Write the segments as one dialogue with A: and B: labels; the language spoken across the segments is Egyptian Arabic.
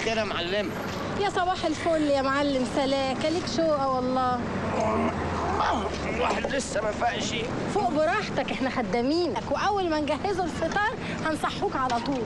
A: خير يا معلمه
B: يا صباح الفل يا معلم سلاكة ليك شوقة والله
A: الواحد لسه ما فاقش
B: فوق براحتك احنا خدامينك واول ما نجهزوا الفطار هنصحوك على طول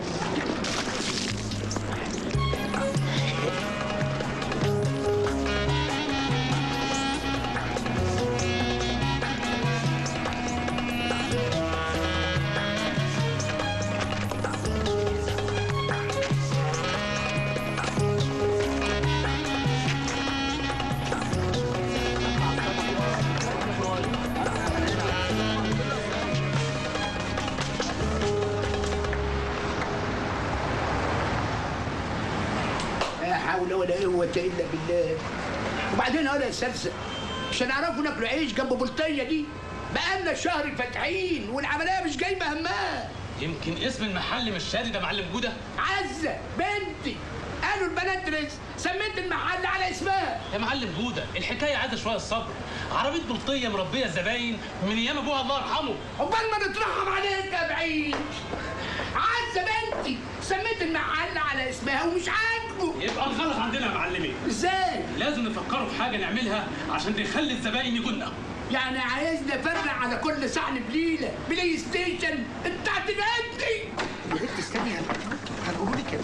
C: لا حول ولا قوة إلا بالله وبعدين أنا يا سلسة مش هنعرفوا ناكلوا عيش جنب بلطية دي بقالنا شهر فاتحين والعملية مش جايبة همها
D: يمكن اسم المحل مش شادي ده معلم جوده
C: عزة بنتي قالوا البنات رزق سميت المحل على اسمها
D: يا معلم جوده الحكايه عايزه شويه صبر عربيه بلطيه مربيه الزباين من ايام ابوها الله يرحمه
C: عقبال ما نترحم عليك يا بعيد عزة بنتي سميت المحل على اسمها ومش عاجبه
D: يبقى الغلط عندنا يا معلمي
C: ازاي؟
D: لازم نفكروا في حاجه نعملها عشان نخلي الزباين يجونا
C: يعني عايزني افرق على كل صحن بليله بلاي ستيشن انت هتنقدني
E: يا بنت استني هنقول لك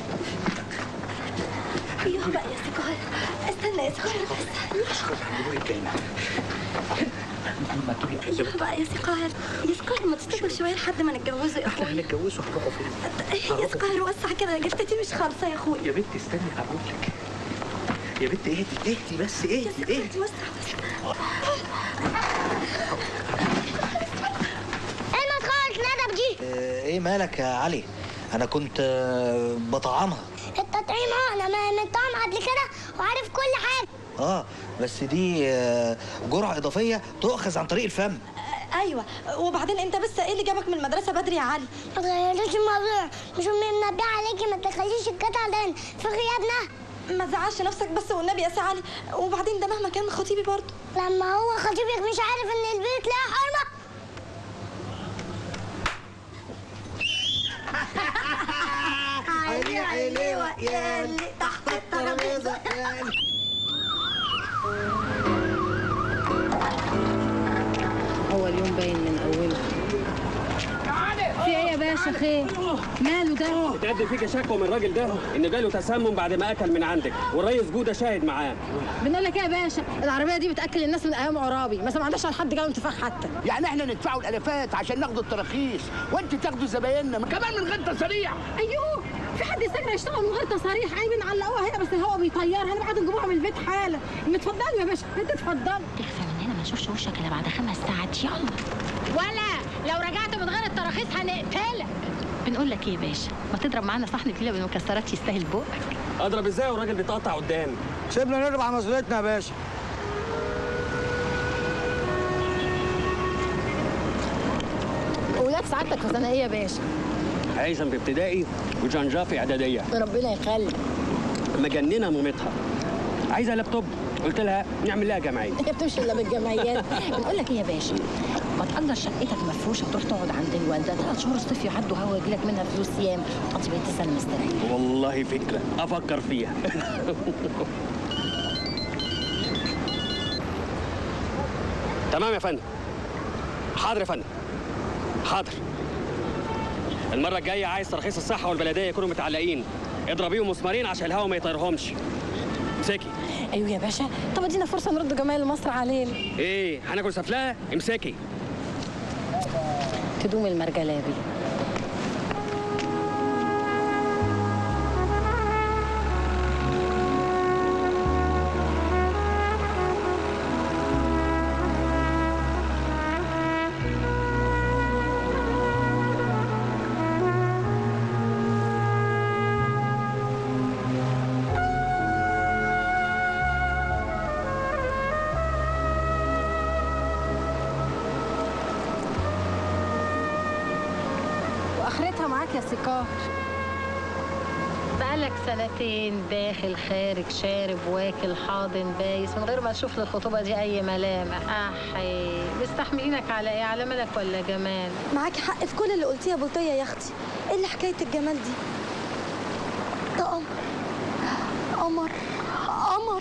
F: ايوه بقى يا سكار استنى يا سكار بس
E: خلاص هنقول لك كلمه ما تقولي
F: ايوه بقى يا سكار يا سكار ما تصبر شويه لحد ما نتجوزوا يا
E: احنا
F: اخوي
E: هنتجوزوا هنروحوا فين
F: يا سكار وسع كده جفتتي مش خالصه يا اخوي
E: يا بنت استني هقول لك يا بنت اهدي اهدي بس
F: يا
E: اهدي
F: سكار
E: اهدي
F: وسع بس
G: ايه مسخرة ندب دي؟
H: آه، ايه مالك يا علي انا كنت آه، بطعمها
G: التطعيم اه انا ما- مطعم قبل كده وعارف كل حاجة
H: اه بس دي آه، جرعه اضافيه تؤخذ عن طريق الفم
F: ايوه وبعدين انت بس ايه اللي جابك من المدرسه بدري يا علي
G: ما تغيريش الموضوع مش امي منبهة عليكي ما تخليش القطع ده في غيابنا
F: ما تزعلش نفسك بس والنبي يا سي علي وبعدين ده مهما كان خطيبي برضه
G: لما هو خطيبك مش عارف ان البيت لها حرمة
F: علي علي ياللي تحت الترابيزه
B: هو اليوم باين من اوله في ايه يا باشا خير ماله ده
I: اتقدم فيك شكوى من الراجل ده ان جاله تسمم بعد ما اكل من عندك والريس جوده شاهد معاه
B: بنقول لك ايه يا باشا العربيه دي بتاكل الناس من ايام عرابي ما سمعناش عن حد جاله انتفاخ حتى
C: يعني احنا ندفعوا الالافات عشان ناخدوا التراخيص وانت تاخدوا زبايننا كمان من غير تصاريح
B: ايوه في حد يستجرى يشتغل من غير تصاريح عايبين علقوها هنا بس الهوا بيطيرها هنبعت نجيبوها من البيت حالا اتفضلوا يا باشا انت اتفضل
J: اخفى من هنا ما نشوفش وشك الا بعد خمس ساعات يلا
B: ولا لو رجعت من غير التراخيص هنقتلك
J: بنقول لك ايه يا باشا ما تضرب معانا صحن بليله بالمكسرات يستاهل بقك
I: اضرب ازاي والراجل بيتقطع قدام
H: سيبنا نضرب على مسؤوليتنا يا باشا
B: ولاد سعادتك في سنه ايه يا باشا
I: هيثم في ابتدائي وجنجا في اعداديه
B: ربنا يخلي
I: مجننه مامتها عايزه لابتوب قلت لها نعمل لها جمعيه
B: هي بتمشي الا بالجمعيات
J: بنقول لك ايه يا باشا ما تأجر شقتك مفروشه وتروح تقعد عند الوالده ثلاث شهور الصيف يعدوا هوا يجي لك منها فلوس يام تقضي بقيه السنه مستريح
I: والله فكره افكر فيها تمام يا فندم حاضر يا فندم حاضر المرة الجاية عايز ترخيص الصحة والبلدية يكونوا متعلقين اضربيهم مسمارين عشان الهوا ما يطيرهمش امسكي
B: ايوه يا باشا طب ادينا فرصه نرد جمال مصر علينا
I: ايه هناكل سفلاه امسكي
B: تدوم المرجلابي واخرتها معاك يا سكار بقالك سنتين داخل خارج شارب واكل حاضن بايس من غير ما تشوف للخطوبه دي اي ملامح احي مستحملينك على ايه على ملك ولا جمال
F: معاكي حق في كل اللي قلتيه يا بلطيه يا اختي ايه اللي حكايه الجمال دي طقم قمر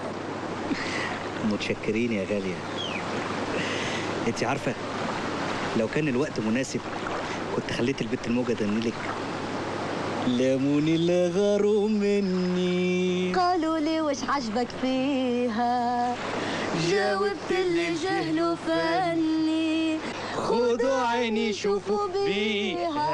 H: متشكرين يا غالية انت عارفة لو كان الوقت مناسب كنت خليت البت الموجة تغني لك لموني اللي غاروا مني
F: قالوا لي وش عجبك فيها جاوبت اللي جهلوا فني
H: خدوا عيني شوفوا بيها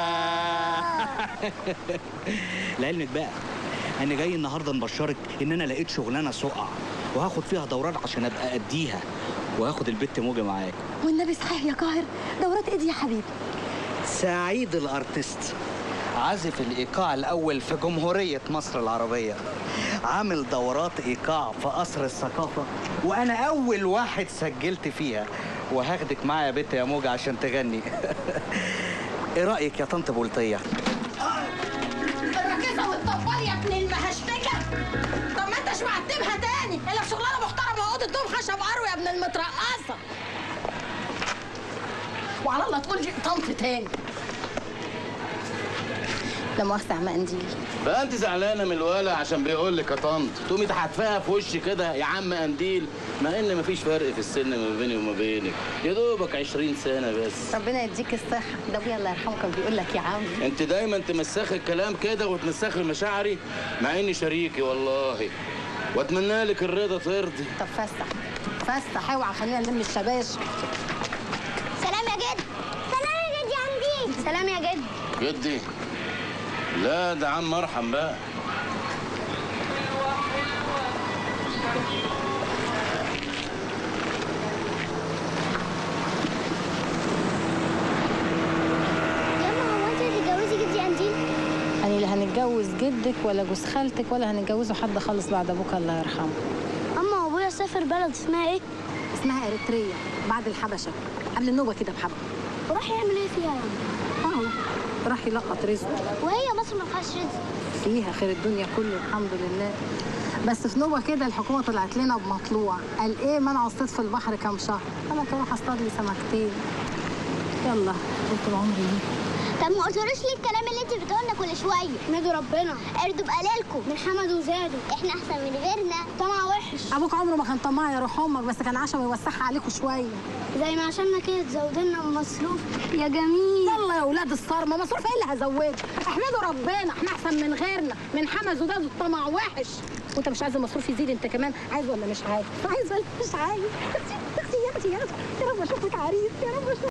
H: لعلمك بقى انا جاي النهارده نبشرك ان انا لقيت شغلانه سقع وهاخد فيها دورات عشان ابقى اديها وهاخد البت موجة معاك
F: والنبي صحيح يا قاهر دورات ايدي يا حبيبي
H: سعيد الارتست عازف الايقاع الاول في جمهوريه مصر العربيه عامل دورات ايقاع في قصر الثقافه وانا اول واحد سجلت فيها وهاخدك معايا يا بت يا موجة عشان تغني ايه رايك يا طنط بولطيه
J: الركيزه والطبال يا ابن المهشتكه طب ما انتش معتبها تاني الا في شغلانه محترمه اوضه دوم خشب قرو يا ابن المترقصه وعلى الله تقول جي- طنط تاني لا مؤاخذة يا عم قنديل
A: بقى انت زعلانه من الولا عشان بيقول لك يا طنط تقومي تحتفاها في وشي كده يا عم قنديل مع ان مفيش فرق في السن ما بيني وما بينك يا دوبك 20 سنه بس
B: ربنا يديك الصحة ده ابويا الله يرحمه كان بيقول لك يا عم
A: انت دايما تمسخي الكلام كده وتمسخي مشاعري مع اني شريكي والله واتمنى لك الرضا ترضي
B: طب فسح فسح اوعى خلينا نلم الشباش
G: سلام يا جد سلام يا جد يا عندي سلام يا جد
A: جدي لا ده عم مرحم بقى
G: ياما هو انت هتتجوزي جدي قنديل
B: يعني لا هنتجوز جدك ولا جوز خالتك ولا هنتجوزه حد خالص بعد ابوك الله يرحمه
G: اما ابويا سافر بلد اسمها ايه
J: اسمها اريتريا بعد الحبشه قبل النوبه كده بحبه
G: وراح يعمل ايه فيها يعني
B: اهو راح يلقط رزقه
G: وهي مصر ما فيهاش رزق
B: فيها خير الدنيا كله الحمد لله بس في نوبه كده الحكومه طلعت لنا بمطلوع قال ايه منعوا الصيد في البحر كام شهر انا كان اروح اصطاد لي سمكتين يلا طول عمري ليه
G: طب ما قلتولوش ليه الكلام اللي انت بتقولنا كل شويه احمدوا ربنا اردوا بقليلكم من حمد وزادوا احنا احسن من غيرنا طمع وحش
B: ابوك عمره ما كان طماع يا روح امك بس كان عشان يوسعها عليكم شويه
G: زي ما عشاننا كده تزودنا مصروف يا جميل
B: يلا يا اولاد الصارمه مصروف ايه اللي هزوده احمدوا ربنا احنا احسن من غيرنا من حمز وده الطمع وحش وانت مش عايز المصروف يزيد انت كمان عايز ولا مش عايز عايز ولا مش عايز اختي اختي يا اختي يا رب اشوفك عريس يا رب اشوفك